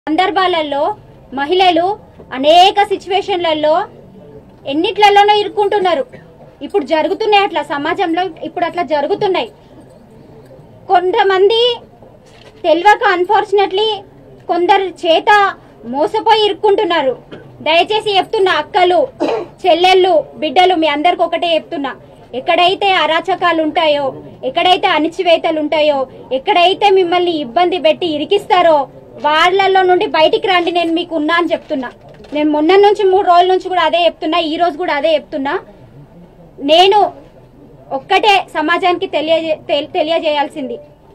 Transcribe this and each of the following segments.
సందర్భాలలో మహిళలు అనేక సిచ్యువేషన్లలో ఎన్నిట్లలోనో ఇరుక్కుంటున్నారు ఇప్పుడు జరుగుతున్నాయి అట్లా సమాజంలో ఇప్పుడు అట్లా జరుగుతున్నాయి కొంతమంది తెలియక అన్ఫార్చునేట్లీ కొందరు చేత మోసపోయి ఇరుక్కుంటున్నారు దయచేసి చెప్తున్నా అక్కలు చెల్లెళ్ళు బిడ్డలు మీ అందరికి ఒకటే చెప్తున్నా ఎక్కడైతే అరాచకాలు ఉంటాయో ఎక్కడైతే అణిచివేతలు ఉంటాయో ఎక్కడైతే మిమ్మల్ని ఇబ్బంది పెట్టి ఇరికిస్తారో వాళ్ళల్లో నుండి బయటికి రండి నేను మీకు ఉన్నా అని చెప్తున్నా నేను మొన్న నుంచి మూడు రోజుల నుంచి కూడా అదే చెప్తున్నా ఈ రోజు కూడా అదే చెప్తున్నా నేను ఒక్కటే సమాజానికి తెలియజే తెల్- తెలియజేయాల్సింది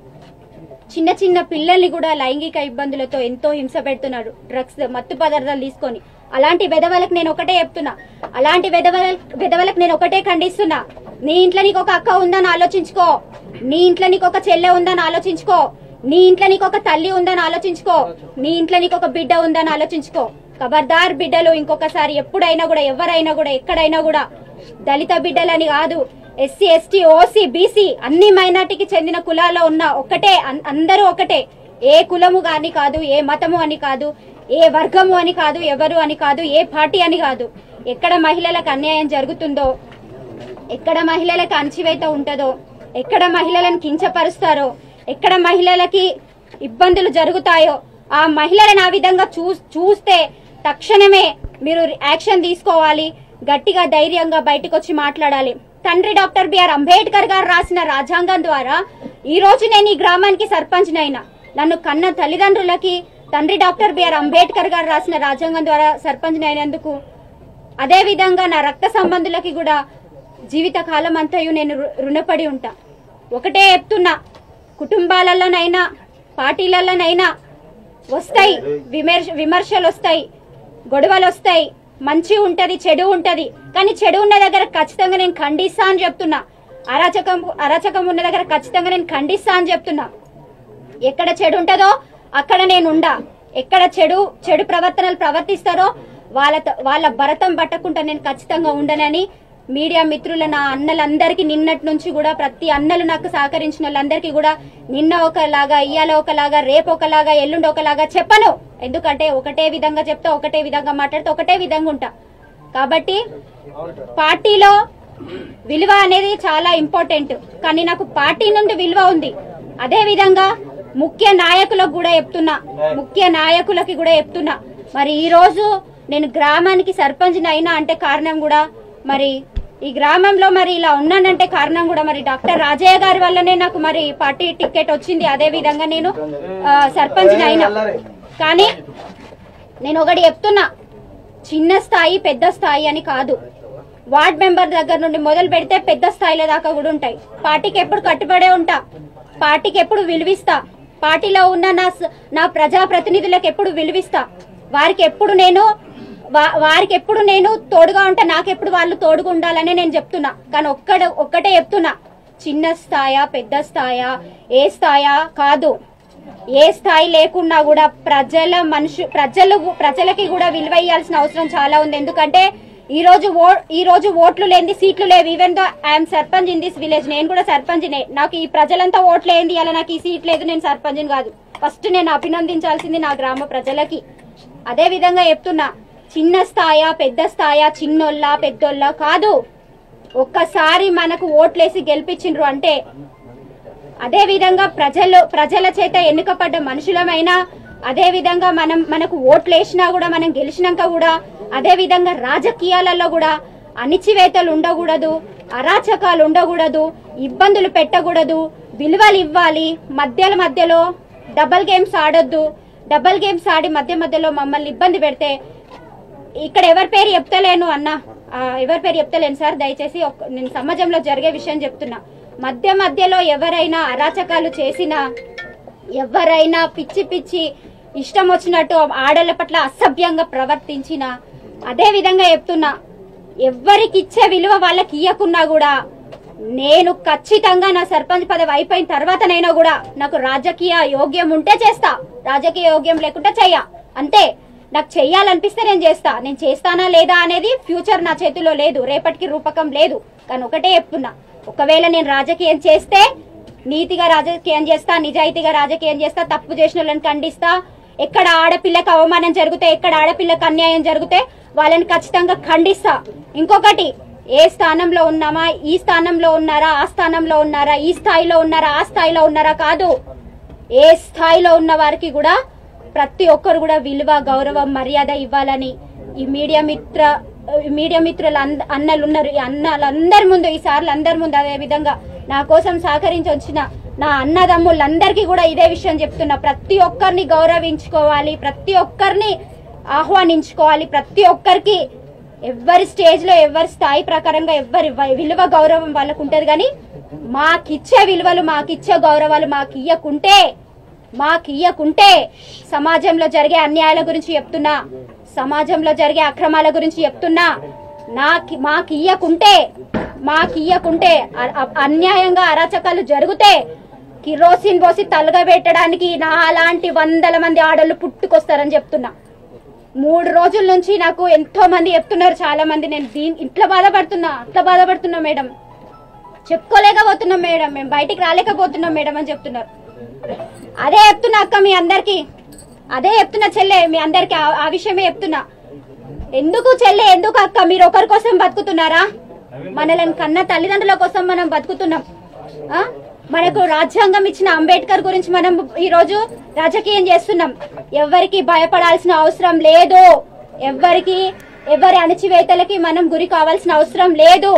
చిన్న చిన్న పిల్లల్ని కూడా లైంగిక ఇబ్బందులతో ఎంతో హింస పెడుతున్నారు డ్రగ్స్ మత్తు పదార్థాలు తీసుకొని అలాంటి వెధవలకు నేను ఒకటే చెప్తున్నా అలాంటి వెధవల వెధవలకు నేను ఒకటే ఖండిస్తున్నా నీ ఇంట్లో నీకు ఒక అక్క ఉందని ఆలోచించుకో నీ ఇంట్లో నీకు ఒక చెల్లె ఉందని ఆలోచించుకో నీ ఇంట్లో నీకు ఒక తల్లి ఉందని ఆలోచించుకో నీ ఇంట్లో నీకు ఒక బిడ్డ ఉందని ఆలోచించుకో ఖబర్దార్ బిడ్డలు ఇంకొకసారి ఎప్పుడైనా కూడా ఎవరైనా కూడా ఎక్కడైనా కూడా దళిత బిడ్డలని కాదు ఎస్సీ ఎస్టీ ఓసీ బీసీ అన్ని మైనార్టీకి చెందిన కులాల్లో ఉన్న ఒకటే అన్- అందరూ ఒకటే ఏ కులము అని కాదు ఏ మతము అని కాదు ఏ వర్గము అని కాదు ఎవరు అని కాదు ఏ పార్టీ అని కాదు ఎక్కడ మహిళలకు అన్యాయం జరుగుతుందో ఎక్కడ మహిళలకు అణచివేత ఉంటుందో ఎక్కడ మహిళలను కించపరుస్తారో ఎక్కడ మహిళలకి ఇబ్బందులు జరుగుతాయో ఆ మహిళలను ఆ విధంగా చూ చూస్తే తక్షణమే మీరు యాక్షన్ తీసుకోవాలి గట్టిగా ధైర్యంగా బయటకు వచ్చి మాట్లాడాలి తండ్రి డాక్టర్ బిఆర్ అంబేద్కర్ గారు రాసిన రాజ్యాంగం ద్వారా ఈ రోజు నేను ఈ గ్రామానికి సర్పంచ్నైనా నన్ను కన్న తల్లిదండ్రులకి తండ్రి డాక్టర్ బిఆర్ అంబేద్కర్ గారు రాసిన రాజ్యాంగం ద్వారా సర్పంచ్నైనందుకు అదే విధంగా నా రక్త సంబంధులకి కూడా జీవిత కాలం అంతయు నేను రు- రుణపడి ఉంటా ఒకటే చెప్తున్నా కుటుంబాలలోనైనా పార్టీలలోనైనా వస్తాయి విమర్శ విమర్శలు వస్తాయి గొడవలు వస్తాయి మంచి ఉంటది చెడు ఉంటది కానీ చెడు ఉన్న దగ్గర ఖచ్చితంగా నేను ఖండిస్తా అని చెప్తున్నా అరాచకం అరాచకం ఉన్న దగ్గర ఖచ్చితంగా నేను ఖండిస్తా అని చెప్తున్నా ఎక్కడ చెడు ఉంటుందో అక్కడ నేను ఉండా ఎక్కడ చెడు చెడు ప్రవర్తనలు ప్రవర్తిస్తారో వాళ్ళ వాళ్ళ భరతం పట్టకుండా నేను ఖచ్చితంగా ఉండనని మీడియా మిత్రుల నా అన్నలందరికీ నిన్నటి నుంచి కూడా ప్రతి అన్నలు నాకు సహకరించిన వాళ్ళందరికీ కూడా నిన్న ఒకలాగా ఇయ్యాల ఒకలాగా రేపు ఒకలాగా ఎల్లుండి ఒకలాగా చెప్పను ఎందుకంటే ఒకటే విధంగా చెప్తా ఒకటే విధంగా మాట్లాడితే ఒకటే విధంగా ఉంటా కాబట్టి పార్టీలో విలువ అనేది చాలా ఇంపార్టెంట్ కానీ నాకు పార్టీ నుండి విలువ ఉంది అదే విధంగా ముఖ్య నాయకులకు కూడా చెప్తున్నా ముఖ్య నాయకులకి కూడా చెప్తున్నా మరి ఈ రోజు నేను గ్రామానికి సర్పంచ్ అయినా అంటే కారణం కూడా మరి ఈ గ్రామంలో మరి ఇలా ఉన్నానంటే కారణం కూడా మరి డాక్టర్ రాజయ్య గారి వల్లనే నాకు మరి పార్టీ టికెట్ వచ్చింది అదే విధంగా నేను సర్పంచ్ అయినా కానీ నేను ఒకటి చెప్తున్నా చిన్న స్థాయి పెద్ద స్థాయి అని కాదు వార్డ్ మెంబర్ దగ్గర నుండి మొదలు పెడితే పెద్ద స్థాయిల దాకా కూడా ఉంటాయి పార్టీకి ఎప్పుడు కట్టుబడే ఉంటా పార్టీకి ఎప్పుడు విలువిస్తా పార్టీలో ఉన్న నా స- నా ప్రజా ప్రతినిధులకు ఎప్పుడు విలువిస్తా వారికి ఎప్పుడు నేను వా- వారికి ఎప్పుడు నేను తోడుగా ఉంటా నాకెప్పుడు వాళ్ళు తోడుగా ఉండాలని నేను చెప్తున్నా కానీ ఒక్కడ ఒక్కటే చెప్తున్నా చిన్న స్థాయా పెద్ద స్థాయా ఏ స్థాయా కాదు ఏ స్థాయి లేకున్నా కూడా ప్రజల మనుషు ప్రజలు ప్రజలకి కూడా విలువ ఇవ్వాల్సిన అవసరం చాలా ఉంది ఎందుకంటే ఈ రోజు ఓ ఈ రోజు ఓట్లు లేని సీట్లు లేవు even though I'm sarpanch in this village నేను కూడా సర్పంచ్నే నాకు ఈ ప్రజలంతా ఓట్లు ఏంది అలా నాకు ఈ సీట్ లేదు నేను సర్పంచ్ కాదు ఫస్ట్ నేను అభినందించాల్సింది నా గ్రామ ప్రజలకి అదే విధంగా చెప్తున్నా చిన్న స్థాయా పెద్ద స్థాయా చిన్నోళ్ళ పెద్దోళ్ళ కాదు ఒక్కసారి మనకు ఓట్లేసి గెలిపించిండ్రు అంటే అదే విధంగా ప్రజలు ప్రజల చేత ఎన్నుకపడ్డ మనుషులమైనా అదే విధంగా మనం మనకు ఓట్లేసినా కూడా మనం గెలిచినాక కూడా అదే విధంగా రాజకీయాలలో కూడా అణిచివేతలు ఉండకూడదు అరాచకాలు ఉండకూడదు ఇబ్బందులు పెట్టకూడదు విలువలు ఇవ్వాలి మధ్యల మధ్యలో డబల్ గేమ్స్ ఆడొద్దు డబల్ గేమ్స్ ఆడి మధ్య మధ్యలో మమ్మల్ని ఇబ్బంది పెడితే ఇక్కడ ఎవరి పేరు చెప్తలేను అన్న ఆ, ఎవరి పేరు చెప్తలేను సార్ దయచేసి ఒక్క- నేను సమాజంలో జరిగే విషయం చెప్తున్నా మధ్య మధ్యలో ఎవరైనా అరాచకాలు చేసినా ఎవరైనా పిచ్చి పిచ్చి ఇష్టం వచ్చినట్టు ఆడల పట్ల అసభ్యంగా ప్రవర్తించినా అదే విధంగా చెప్తున్నా ఎవరికి ఇచ్చే విలువ వాళ్ళకి ఇయ్యకున్నా కూడా నేను ఖచ్చితంగా నా సర్పంచ్ పదవి అయిపోయిన తర్వాతనైనా కూడా నాకు రాజకీయ యోగ్యం ఉంటే చేస్తా రాజకీయ యోగ్యం లేకుంటే చెయ్య అంతే నాకు చెయ్యాలనిపిస్తే నేను చేస్తా నేను చేస్తానా లేదా అనేది ఫ్యూచర్ నా చేతిలో లేదు రేపటికి రూపకం లేదు కానీ ఒకటే చెప్తున్నా ఒకవేళ నేను రాజకీయం చేస్తే నీతిగా రాజకీయం చేస్తా నిజాయితీగా రాజకీయం చేస్తా తప్పు చేసిన వాళ్ళని ఖండిస్తా ఎక్కడ ఆడపిల్లకి అవమానం జరిగితే ఎక్కడ ఆడపిల్లకి అన్యాయం జరిగితే వాళ్ళని ఖచ్చితంగా ఖండిస్తా ఇంకొకటి ఏ స్థానంలో ఉన్నామా ఈ స్థానంలో ఉన్నారా ఆ స్థానంలో ఉన్నారా ఈ స్థాయిలో ఉన్నారా ఆ స్థాయిలో ఉన్నారా కాదు ఏ స్థాయిలో ఉన్న వారికి కూడా ప్రతి ఒక్కరు కూడా విలువ గౌరవం మర్యాద ఇవ్వాలని ఈ మీడియా మిత్ర ఈ మీడియా మిత్రులు అంద- అన్నలు ఉన్నారు ఈ అన్నలందరి ముందు ఈ సార్లు అందరి ముందు అదే విధంగా నా కోసం సహకరించి వచ్చిన నా అన్నదమ్ములందరికీ కూడా ఇదే విషయం చెప్తున్నా ప్రతి ఒక్కరిని గౌరవించుకోవాలి ప్రతి ఒక్కరిని ఆహ్వానించుకోవాలి ప్రతి ఒక్కరికి ఎవరి స్టేజ్ లో ఎవరి స్థాయి ప్రకారంగా ఎవరి వ- విలువ గౌరవం వాళ్ళకు ఉంటది కానీ మాకిచ్చే విలువలు మాకిచ్చే గౌరవాలు మాకు ఇయ్యకుంటే మాకు ఇయ్యకుంటే సమాజంలో జరిగే అన్యాయాల గురించి చెప్తున్నా సమాజంలో జరిగే అక్రమాల గురించి చెప్తున్నా నాకు మాకు ఇయ్యకుంటే మాకు ఇయ్యకుంటే అ- అ- అన్యాయంగా అరాచకాలు జరిగితే కిరోసిన్ పోసి తలగబెట్టడానికి నా అలాంటి వందల మంది ఆడళ్ళు పుట్టుకొస్తారని చెప్తున్నా మూడు రోజుల నుంచి నాకు ఎంతో మంది చెప్తున్నారు చాలా మంది నేను దీని ఇట్లా బాధపడుతున్నా అట్లా బాధపడుతున్నా మేడం చెప్పుకోలేకపోతున్నాం మేడం మేము బయటికి రాలేకపోతున్నాం మేడం అని చెప్తున్నారు అదే చెప్తున్నా అక్క మీ అందరికి అదే చెప్తున్నా చెల్లె మీ అందరికి ఆ- ఆ విషయమే చెప్తున్నా ఎందుకు చెల్లె ఎందుకు అక్క మీరు ఒకరి కోసం బతుకుతున్నారా మనలను కన్న తల్లిదండ్రుల కోసం మనం బతుకుతున్నాం ఆ? మనకు రాజ్యాంగం ఇచ్చిన అంబేద్కర్ గురించి మనం ఈ రోజు రాజకీయం చేస్తున్నాం ఎవరికి భయపడాల్సిన అవసరం లేదు ఎవరికి ఎవరి అణచివేతలకి మనం గురి కావాల్సిన అవసరం లేదు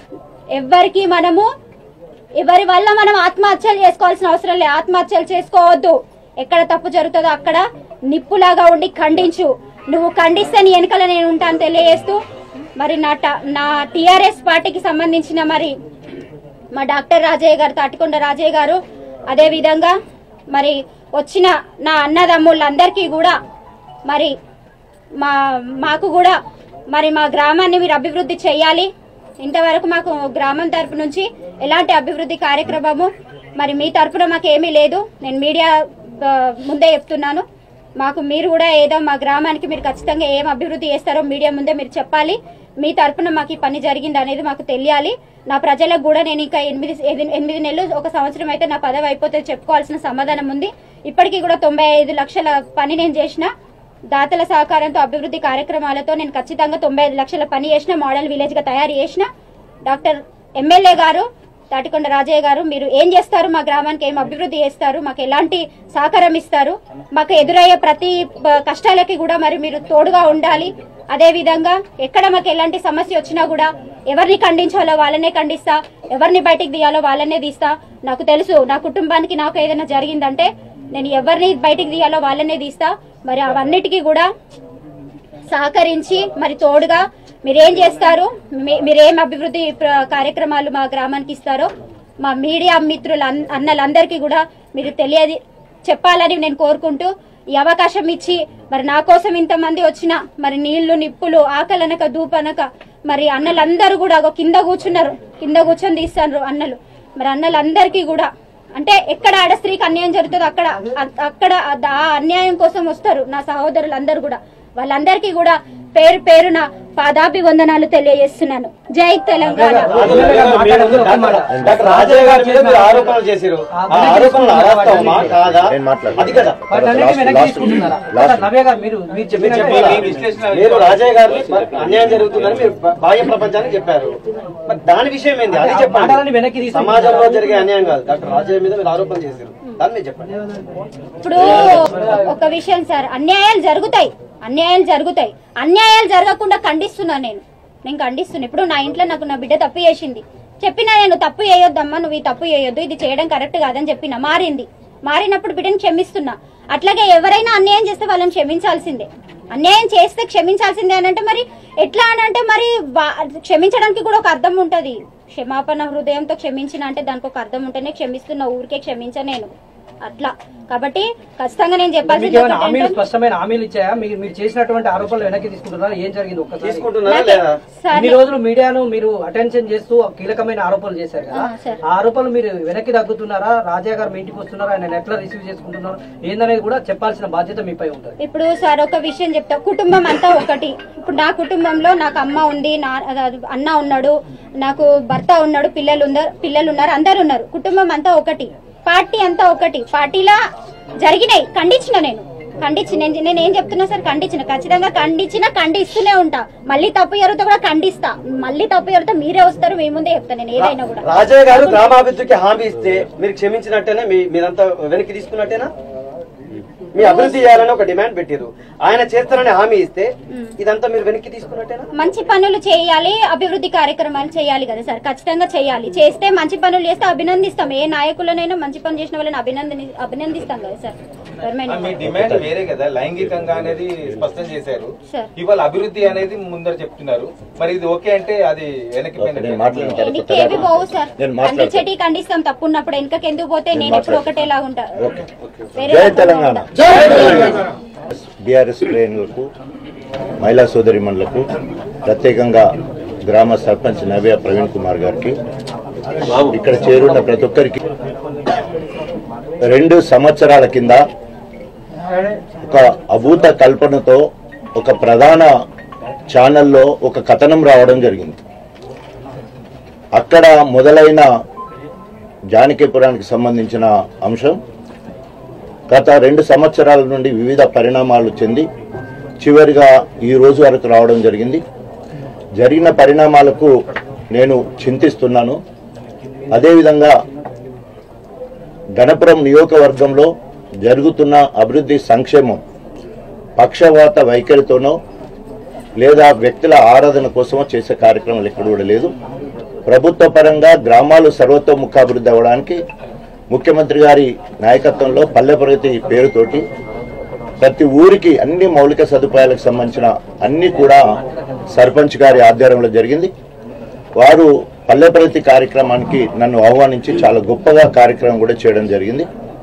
ఎవరికి మనము ఎవరి వల్ల మనం ఆత్మహత్యలు చేసుకోవాల్సిన అవసరం లేదు ఆత్మహత్యలు చేసుకోవద్దు ఎక్కడ తప్పు జరుగుతుందో అక్కడ నిప్పులాగా ఉండి ఖండించు నువ్వు ఖండిస్తే నీ వెనకాల నేను ఉంటాను తెలియజేస్తూ మరి నా ట- నా టిఆర్ఎస్ పార్టీకి సంబంధించిన మరి మా డాక్టర్ రాజయ్య గారు తాటికొండ రాజయ్య గారు అదే విధంగా మరి వచ్చిన నా అన్నదమ్ముళ్ళందరికీ కూడా మరి మా మాకు కూడా మరి మా గ్రామాన్ని మీరు అభివృద్ధి చేయాలి ఇంతవరకు మాకు గ్రామం తరపు నుంచి ఎలాంటి అభివృద్ధి కార్యక్రమము మరి మీ తరపున మాకు ఏమీ లేదు నేను మీడియా ఆ, ముందే చెప్తున్నాను మాకు మీరు కూడా ఏదో మా గ్రామానికి మీరు ఖచ్చితంగా ఏం అభివృద్ధి చేస్తారో మీడియా ముందే మీరు చెప్పాలి మీ తరపున మాకు ఈ పని జరిగింది అనేది మాకు తెలియాలి నా ప్రజలకు కూడా నేను ఇంకా ఎనిమిది ఎది- ఎనిమిది నెలలు ఒక సంవత్సరం అయితే నా పదవి అయిపోతే చెప్పుకోవాల్సిన సమాధానం ఉంది ఇప్పటికీ కూడా తొంభై ఐదు లక్షల పని నేను చేసిన దాతల సహకారంతో అభివృద్ధి కార్యక్రమాలతో నేను ఖచ్చితంగా తొంభై ఐదు లక్షల పని చేసిన మోడల్ విలేజ్ గా తయారు చేసిన డాక్టర్ ఎమ్మెల్యే గారు తాటికొండ రాజయ్య గారు మీరు ఏం చేస్తారు మా గ్రామానికి ఏం అభివృద్ధి చేస్తారు మాకు ఎలాంటి సహకారం ఇస్తారు మాకు ఎదురయ్యే ప్రతి బ- కష్టాలకి కూడా మరి మీరు తోడుగా ఉండాలి అదే విధంగా ఎక్కడ మాకు ఎలాంటి సమస్య వచ్చినా కూడా ఎవరిని ఖండించాలో వాళ్ళనే ఖండిస్తా ఎవరిని బయటికి తీయాలో వాళ్ళనే తీస్తా నాకు తెలుసు నా కుటుంబానికి నాకు ఏదైనా జరిగిందంటే నేను ఎవరిని బయటికి తీయాలో వాళ్ళనే తీస్తా మరి అవన్నిటికీ కూడా సహకరించి మరి తోడుగా మీరేం చేస్తారు మీ- మీరేం అభివృద్ధి ప్ర- కార్యక్రమాలు మా గ్రామానికి ఇస్తారో మా మీడియా మిత్రుల అన్- అన్నలందరికీ కూడా మీరు తెలియది చెప్పాలని నేను కోరుకుంటూ ఈ అవకాశం ఇచ్చి మరి నా కోసం ఇంతమంది వచ్చిన మరి నీళ్లు నిప్పులు ఆకలనక దూపనక మరి అన్నలందరూ కూడా ఒక కింద కూర్చున్నారు కింద కూర్చొని తీస్తారు అన్నలు మరి అన్నలందరికీ కూడా అంటే ఎక్కడ ఆడ స్త్రీకి అన్యాయం జరుగుతుందో అక్కడ అ- అక్కడ ఆ అన్యాయం కోసం వస్తారు నా సహోదరులందరూ కూడా వాళ్ళందరికీ కూడా పేరు పేరున పాదాభివందనాలు తెలియజేస్తున్నాను జై తెలంగాణ డాక్టర్ రాజయ్య గారి మీద మీరు ఆరోపణలు చేశారు ఆ ఆరోపణలు అవాస్తవమా కాదా నేను మాట్లాడను. అది కదా వాటన్నిటిని వెనక్కి Last- తీసుకుంటున్నారా last- నవ్య గారు మీరు మీరు మీరు చెప్పిన చెప్పారా? మీరు రాజయ్య గారు మరి అన్యాయం జరుగుతుందని మీరు బా- బాహ్య ప్రపంచానికి చెప్పారు మరి దాని విషయం ఏంది అది మాటలని వెనక్కి చెప్పండి తీసుకుంటున్నారా? సమాజంలో జరిగే అన్యాయం కాదు డాక్టర్ రాజయ్య మీద మీరు ఆరోపణ చేశారు దాన్ని మీరు చెప్పండి ఇప్పుడు ఒక విషయం సార్ అన్యాయాలు జరుగుతాయి అన్యాయాలు జరుగుతాయి అన్యాయాలు జరగకుండా ఖండిస్తున్నా నేను నేను ఖండిస్తున్నా ఇప్పుడు నా ఇంట్లో నాకు నా బిడ్డ తప్పు చేసింది చెప్పినా నేను తప్పు చేయొద్దమ్మా నువ్వు ఈ తప్పు చేయొద్దు ఇది చేయడం కరెక్ట్ కాదని చెప్పిన మారింది మారినప్పుడు బిడ్డను క్షమిస్తున్నా అట్లాగే ఎవరైనా అన్యాయం చేస్తే వాళ్ళని క్షమించాల్సిందే అన్యాయం చేస్తే క్షమించాల్సిందే అని అంటే మరి ఎట్లా అని అంటే మరి వా- క్షమించడానికి కూడా ఒక అర్థం ఉంటది క్షమాపణ హృదయంతో క్షమించిన అంటే దానికి ఒక అర్థం ఉంటేనే క్షమిస్తున్నా ఊరికే క్షమించ నేను అట్లా కాబట్టి ఖచ్చితంగా నేను మీకు చెప్పాల్సింది ఏమైనా ఒకటి హామీలు ఏంటంటే- స్పష్టమైన హామీలు ఇచ్చాయా మీరు మీరు చేసినటువంటి ఆరోపణలు వెనక్కి తీసుకుంటున్నారా ఏం జరిగింది ఒక్కసారి తీసుకుంటున్నారా నాకే- లేదా సరే. ఇన్ని రోజులు మీడియాను మీరు అటెన్షన్ చేస్తూ కీలకమైన ఆరోపణలు చేశారు కదా ఆ, సరే. ఆ ఆరోపణలు మీరు వెనక్కి తగ్గుతున్నారా రాజా గారు మీ ఇంటికి వస్తున్నారా ఆయన ఎట్లా రిసీవ్ చేసుకుంటున్నారు ఏందనేది కూడా చెప్పాల్సిన బాధ్యత మీపై ఉంటుంది ఇప్పుడు సార్ ఒక విషయం చెప్తా కుటుంబం అంతా ఒకటి ఇప్పుడు నా కుటుంబంలో నాకు అమ్మ ఉంది నా అది అన్న ఉన్నాడు నాకు భర్త ఉన్నాడు పిల్లలు ఉన్నారు పిల్లలు ఉన్నారు అందరు ఉన్నారు కుటుంబం అంతా ఒకటి పార్టీ అంతా ఒకటి పార్టీలా జరిగినాయి ఖండించిన నేను ఖండించి నేను నేను ఏం చెప్తున్నా సార్ ఖండించిన ఖచ్చితంగా ఖండించిన ఖండిస్తూనే ఉంటా మళ్ళీ తప్పు ఎరుగుతా కూడా ఖండిస్తా మళ్ళీ తప్పు ఎరుగుతా మీరే వస్తారు మీ ముందే చెప్తా నేను ఏదైనా కూడా రాజయ్య గారు గ్రామాభివృద్ధికి హామీ ఇస్తే మీరు క్షమించినట్టేనా మీ మీరంతా వెనక్కి తీసుకున్నట్టేనా మీ అభివృద్ధి చేయాలని ఒక డిమాండ్ పెట్టారు ఆయన చేస్తారని హామీ ఇస్తే ఇదంతా మీరు వెనక్కి తీసుకున్నట్టేనా మంచి పనులు చేయాలి అభివృద్ధి కార్యక్రమాలు చేయాలి కదా సార్ ఖచ్చితంగా చేయాలి చేస్తే మంచి పనులు చేస్తే అభినందిస్తాం ఏ నాయకులనైనా మంచి పని చేసిన వాళ్ళని అభినందని అభినందిస్తాం కదా సార్ గవర్నమెంట్ మీ డిమాండ్ వేరే కదా లైంగికంగా అనేది స్పష్టం చేశారు సార్. ఇవాళ అభివృద్ధి అనేది ముందర చెప్తున్నారు మరి ఇది ఓకే అంటే అది వెనక్కి ఓకే, నేను మాట్లాడిన తర్వాత వెనక్కి ఏవి పోవు సార్ నేను మాట్లాడతాను. ఖండించేటి ఖండిస్తాం తప్పు ఉన్నప్పుడు వెనకకి ఎందుకు పోతే నేను ఎప్పుడు ఒకటేలా ఉంటా వేరే జై రకంగా తెలంగాణ ఉంటా. బీఆర్ఎస్ శ్రేణులకు మహిళా సోదరిమణులకు ప్రత్యేకంగా గ్రామ సర్పంచ్ నవ్య ప్రవీణ్ కుమార్ గారికి ఇక్కడ చేరున్న ప్రతి ఒక్కరికి రెండు సంవత్సరాల కింద ఒక అభూత కల్పనతో ఒక ప్రధాన ఛానల్లో ఒక కథనం రావడం జరిగింది అక్కడ మొదలైన జానకీపురానికి సంబంధించిన అంశం గత రెండు సంవత్సరాల నుండి వివిధ పరిణామాలు చెంది చివరిగా ఈ రోజు వరకు రావడం జరిగింది జరిగిన పరిణామాలకు నేను చింతిస్తున్నాను అదేవిధంగా గణపురం నియోజకవర్గంలో జరుగుతున్న అభివృద్ధి సంక్షేమం పక్షవాత వైఖరితోనో లేదా వ్యక్తుల ఆరాధన కోసమో చేసే కార్యక్రమాలు ఎక్కడ కూడా లేదు ప్రభుత్వ పరంగా గ్రామాలు సర్వతోముఖాభివృద్ధి అవ్వడానికి ముఖ్యమంత్రి గారి నాయకత్వంలో పల్లె ప్రగతి పేరుతోటి ప్రతి ఊరికి అన్ని మౌలిక సదుపాయాలకు సంబంధించిన అన్ని కూడా సర్పంచ్ గారి ఆధ్వర్యంలో జరిగింది వారు పల్లె ప్రగతి కార్యక్రమానికి నన్ను ఆహ్వానించి చాలా గొప్పగా కార్యక్రమం కూడా చేయడం జరిగింది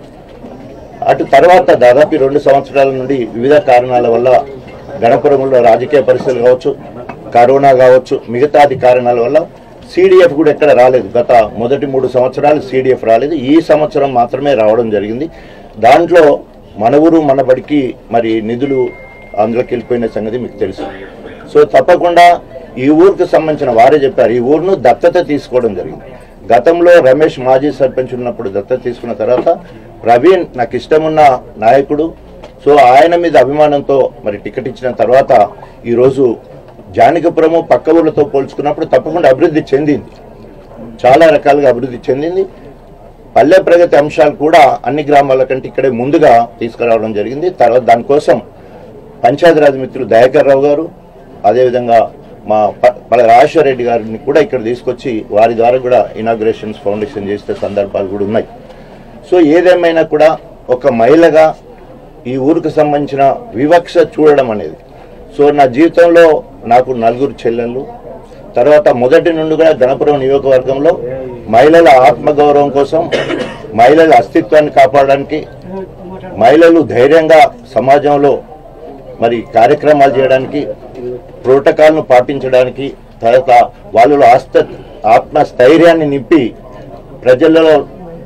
అటు తర్వాత దాదాపు ఈ రెండు సంవత్సరాల నుండి వివిధ కారణాల వల్ల గణపురంలో రాజకీయ పరిస్థితులు కావచ్చు కరోనా కావచ్చు మిగతాది కారణాల వల్ల సిడిఎఫ్ కూడా ఎక్కడ రాలేదు గత మొదటి మూడు సంవత్సరాలు సిడిఎఫ్ రాలేదు ఈ సంవత్సరం మాత్రమే రావడం జరిగింది దాంట్లో మన ఊరు మన బడికి మరి నిధులు అందులోకి వెళ్ళిపోయిన సంగతి మీకు తెలుసు సో తప్పకుండా ఈ ఊరికి సంబంధించిన వారే చెప్పారు ఈ ఊరును దత్తత తీసుకోవడం జరిగింది గతంలో రమేష్ మాజీ సర్పంచ్ ఉన్నప్పుడు దత్తత తీసుకున్న తర్వాత ప్రవీణ్ నాకు ఇష్టమున్న నాయకుడు సో ఆయన మీద అభిమానంతో మరి టికెట్ ఇచ్చిన తర్వాత ఈరోజు జానకపురము పక్క ఊర్లతో పోల్చుకున్నప్పుడు తప్పకుండా అభివృద్ధి చెందింది చాలా రకాలుగా అభివృద్ధి చెందింది పల్లె ప్రగతి అంశాలు కూడా అన్ని గ్రామాల కంటే ఇక్కడే ముందుగా తీసుకురావడం జరిగింది తర్వాత దానికోసం పంచాయతీరాజ్ మిత్రులు దయాకర్ రావు గారు అదేవిధంగా మా ప- పల రాజేశ్వర రెడ్డి గారిని కూడా ఇక్కడ తీసుకొచ్చి వారి ద్వారా కూడా ఇనాగ్రేషన్స్ ఫౌండేషన్ చేసే సందర్భాలు కూడా ఉన్నాయి సో ఏదేమైనా కూడా ఒక మహిళగా ఈ ఊరికి సంబంధించిన వివక్ష చూడడం అనేది సో నా జీవితంలో నాకు నలుగురు చెల్లెళ్ళు తర్వాత మొదటి నుండి కూడా గణపురం నియోజకవర్గంలో మహిళల ఆత్మగౌరవం కోసం మహిళల అస్తిత్వాన్ని కాపాడడానికి మహిళలు ధైర్యంగా సమాజంలో మరి కార్యక్రమాలు చేయడానికి ప్రోటోకాల్ను పాటించడానికి తర్వాత వాళ్ళలో ఆస్త ఆత్మస్థైర్యాన్ని నింపి ప్రజలలో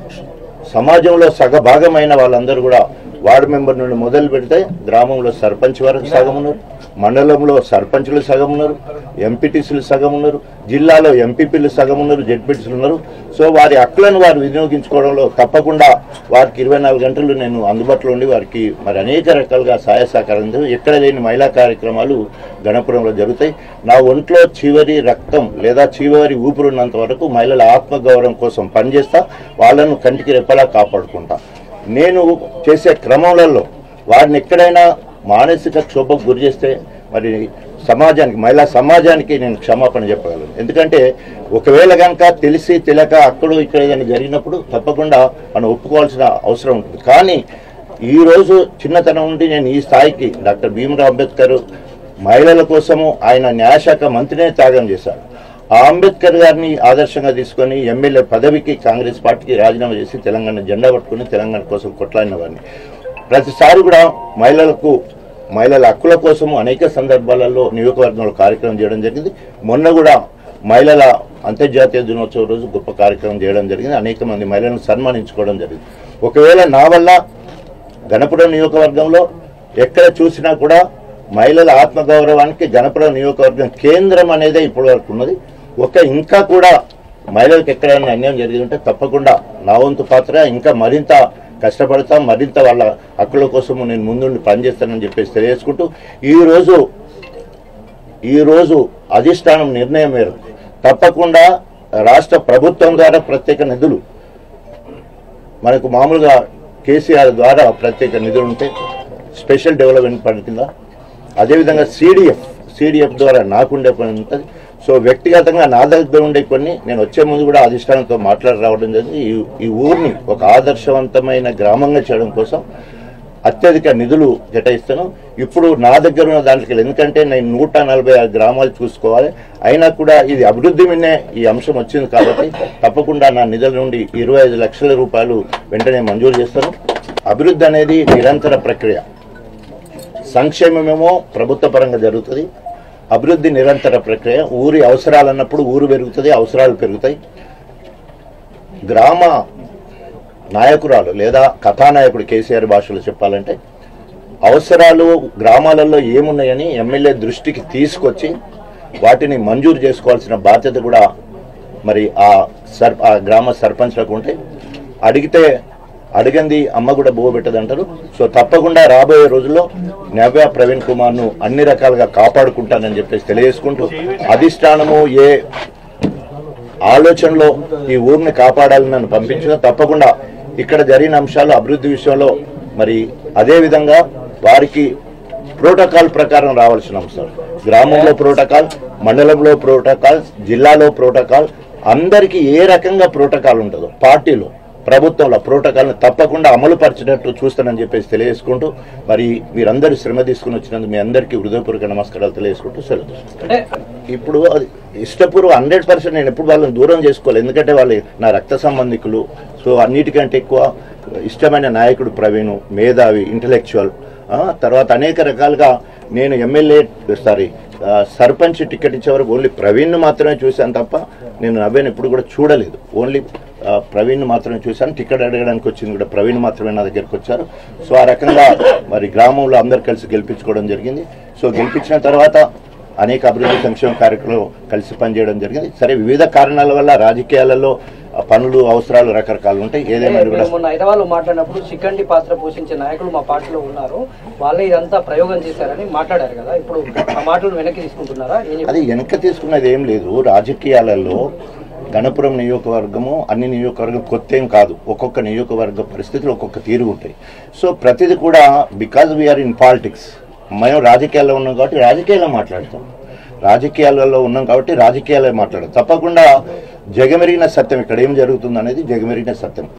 సమాజంలో సగభాగమైన వాళ్ళందరూ కూడా వార్డు మెంబర్ నుండి మొదలు పెడితే గ్రామంలో సర్పంచ్ వరకు సగం ఉన్నారు మండలంలో సర్పంచులు సగం ఉన్నారు ఎంపీటీసీలు సగం ఉన్నారు జిల్లాలో ఎంపీపీలు సగం ఉన్నారు జెడ్పీటీసీలు ఉన్నారు సో వారి హక్కులను వారు వినియోగించుకోవడంలో తప్పకుండా వారికి ఇరవై నాలుగు గంటలు నేను అందుబాటులో ఉండి వారికి మరి అనేక రకాలుగా సహాయ సహకారం ఎక్కడ లేని మహిళా కార్యక్రమాలు గణపురంలో జరుగుతాయి నా ఒంట్లో చివరి రక్తం లేదా చివరి ఊపిరున్నంత వరకు మహిళల ఆత్మగౌరవం కోసం పనిచేస్తా వాళ్ళను కంటికి రెప్పలా కాపాడుకుంటా నేను చేసే క్రమంలో వారిని ఎక్కడైనా మానసిక క్షోభకు గురి చేస్తే మరి సమాజానికి మహిళా సమాజానికి నేను క్షమాపణ చెప్పగలను ఎందుకంటే ఒకవేళ కనుక తెలిసి తెలియక అక్కడ ఇక్కడ ఏదైనా జరిగినప్పుడు తప్పకుండా మనం ఒప్పుకోవాల్సిన అవసరం ఉంటుంది కానీ ఈ రోజు చిన్నతనం నుండి నేను ఈ స్థాయికి డాక్టర్ భీమరావు అంబేద్కర్ మహిళల కోసము ఆయన న్యాయశాఖ మంత్రినే త్యాగం చేశారు ఆ అంబేద్కర్ గారిని ఆదర్శంగా తీసుకొని ఎమ్మెల్యే పదవికి కాంగ్రెస్ పార్టీకి రాజీనామా చేసి తెలంగాణ జెండా పట్టుకుని తెలంగాణ కోసం కొట్లాడిన వారిని ప్రతిసారి కూడా మహిళలకు మహిళల హక్కుల కోసము అనేక సందర్భాలలో నియోజకవర్గంలో కార్యక్రమం చేయడం జరిగింది మొన్న కూడా మహిళల అంతర్జాతీయ దినోత్సవం రోజు గొప్ప కార్యక్రమం చేయడం జరిగింది అనేక మంది మహిళలను సన్మానించుకోవడం జరిగింది ఒకవేళ నా వల్ల గణపురం నియోజకవర్గంలో ఎక్కడ చూసినా కూడా మహిళల ఆత్మగౌరవానికి గణపురం నియోజకవర్గం కేంద్రం అనేదే ఇప్పటి వరకు ఉన్నది ఒక ఇంకా కూడా మహిళలకు ఎక్కడైనా అన్యాయం జరిగి ఉంటే తప్పకుండా నా వంతు పాత్ర ఇంకా మరింత కష్టపడతాం మరింత వాళ్ళ హక్కుల కోసము నేను ముందుండి పనిచేస్తానని చెప్పేసి తెలియజేసుకుంటూ ఈరోజు ఈరోజు అధిష్టానం నిర్ణయం మేరకు తప్పకుండా రాష్ట్ర ప్రభుత్వం ద్వారా ప్రత్యేక నిధులు మనకు మామూలుగా కేసీఆర్ ద్వారా ప్రత్యేక నిధులు ఉంటాయి స్పెషల్ డెవలప్మెంట్ ఫండ్ కింద అదేవిధంగా సిడిఎఫ్ సిడిఎఫ్ ద్వారా నాకుండే పని ఉంటుంది సో వ్యక్తిగతంగా నా దగ్గర ఉండే కొన్ని నేను వచ్చే ముందు కూడా అధిష్టానంతో మాట్లాడి రావడం జరిగింది ఈ ఈ ఊరిని ఒక ఆదర్శవంతమైన గ్రామంగా చేయడం కోసం అత్యధిక నిధులు కేటాయిస్తాను ఇప్పుడు నా దగ్గర ఉన్న దాంట్లోకి వెళ్ళి- ఎందుకంటే నేను నూట నలభై ఆరు గ్రామాలు చూసుకోవాలి అయినా కూడా ఇది అభివృద్ధి మీదే ఈ అంశం వచ్చింది కాబట్టి తప్పకుండా నా నిధుల నుండి ఇరవై ఐదు లక్షల రూపాయలు వెంటనే మంజూరు చేస్తాను అభివృద్ధి అనేది నిరంతర ప్రక్రియ సంక్షేమమేమో ప్రభుత్వ పరంగా జరుగుతుంది అభివృద్ధి నిరంతర ప్రక్రియ ఊరి అవసరాలు అన్నప్పుడు ఊరు పెరుగుతుంది అవసరాలు పెరుగుతాయి గ్రామ నాయకురాలు లేదా కథానాయకుడు కేసీఆర్ భాషలో చెప్పాలంటే అవసరాలు గ్రామాలలో ఏమున్నాయని ఎమ్మెల్యే దృష్టికి తీసుకొచ్చి వాటిని మంజూరు చేసుకోవాల్సిన బాధ్యత కూడా మరి ఆ సర్ ఆ గ్రామ సర్పంచ్లకు ఉంటే అడిగితే అడిగింది అమ్మ కూడా బువ్వ పెట్టదంటారు సో తప్పకుండా రాబోయే రోజుల్లో నవ్య ప్రవీణ్ కుమార్ను అన్ని రకాలుగా కాపాడుకుంటానని చెప్పేసి తెలియజేసుకుంటూ అధిష్టానము ఏ ఆలోచనలో ఈ ఊరిని కాపాడాలని నన్ను పంపించిన తప్పకుండా ఇక్కడ జరిగిన అంశాలు అభివృద్ధి విషయంలో మరి అదే విధంగా వారికి ప్రోటోకాల్ ప్రకారం రావాల్సిన అంశాలు గ్రామంలో ప్రోటోకాల్ మండలంలో ప్రోటోకాల్ జిల్లాలో ప్రోటోకాల్ అందరికీ ఏ రకంగా ప్రోటోకాల్ ఉంటుందో పార్టీలో ప్రభుత్వంలో ప్రోటోకాల్ని తప్పకుండా అమలు పరిచేటట్టు చూస్తానని చెప్పేసి తెలియజేసుకుంటూ మరి మీరందరూ శ్రమ తీసుకుని వచ్చినందుకు మీ అందరికీ హృదయపూర్వక నమస్కారాలు తెలియజేసుకుంటూ సెలవు తీసుకుంటాను. అంటే ఇప్పుడు అది ఇష్టపూర్వ హండ్రెడ్ పర్సెంట్ నేను ఎప్పుడు వాళ్ళని దూరం చేసుకోవాలి ఎందుకంటే వాళ్ళు నా రక్త సంబంధికులు సో అన్నిటికంటే ఎక్కువ ఇష్టమైన నాయకుడు ప్రవీణ్ మేధావి ఇంటలెక్చువల్ తర్వాత అనేక రకాలుగా నేను ఎమ్మెల్యే సారీ ఆ, సర్పంచ్ టికెట్ ఇచ్చే వరకు ఓన్లీ ప్రవీణ్ మాత్రమే చూశాను తప్ప నేను నవ్వేను ఎప్పుడు కూడా చూడలేదు ఓన్లీ ఆ, ప్రవీణ్ మాత్రమే చూశాను టికెట్ అడగడానికి వచ్చింది కూడా ప్రవీణ్ మాత్రమే నా దగ్గరికి వచ్చారు సో ఆ రకంగా మరి గ్రామంలో అందరు కలిసి గెలిపించుకోవడం జరిగింది సో గెలిపించిన తర్వాత అనేక అభివృద్ధి సంక్షేమ కార్యక్రమాలు కలిసి పనిచేయడం జరిగింది సరే వివిధ కారణాల వల్ల రాజకీయాలలో ఆ, పనులు అవసరాలు రకరకాలు ఉంటాయి ఏదైనా కూడా మేము మొన్న హైదరాబాద్ మాట్లాడినప్పుడు శిఖండి పాత్ర పోషించే నాయకులు మా పార్టీలో ఉన్నారు వాళ్ళే ఇదంతా ప్రయోగం చేశారని మాట్లాడారు కదా ఇప్పుడు ఆ మాటలు వెనక్కి తీసుకుంటున్నారా ఏం చెప్తారు? అది వెనక తీసుకున్నది ఏం లేదు రాజకీయాలలో గణపురం నియోజకవర్గము అన్ని నియోజకవర్గం కొత్త ఏం కాదు ఒక్కొక్క నియోజకవర్గ పరిస్థితులు ఒక్కొక్క తీరు ఉంటాయి సో ప్రతిది కూడా బికాజ్ వీఆర్ ఇన్ పాలిటిక్స్ మేము రాజకీయాల్లో ఉన్నాం కాబట్టి రాజకీయాల్లో మాట్లాడతాం రాజకీయాలలో ఉన్నాం కాబట్టి రాజకీయాలే మాట్లాడతాం తప్పకుండా జగమెరిగిన సత్యం ఇక్కడ ఏం జరుగుతుంది అనేది జగమెరిగిన సత్యం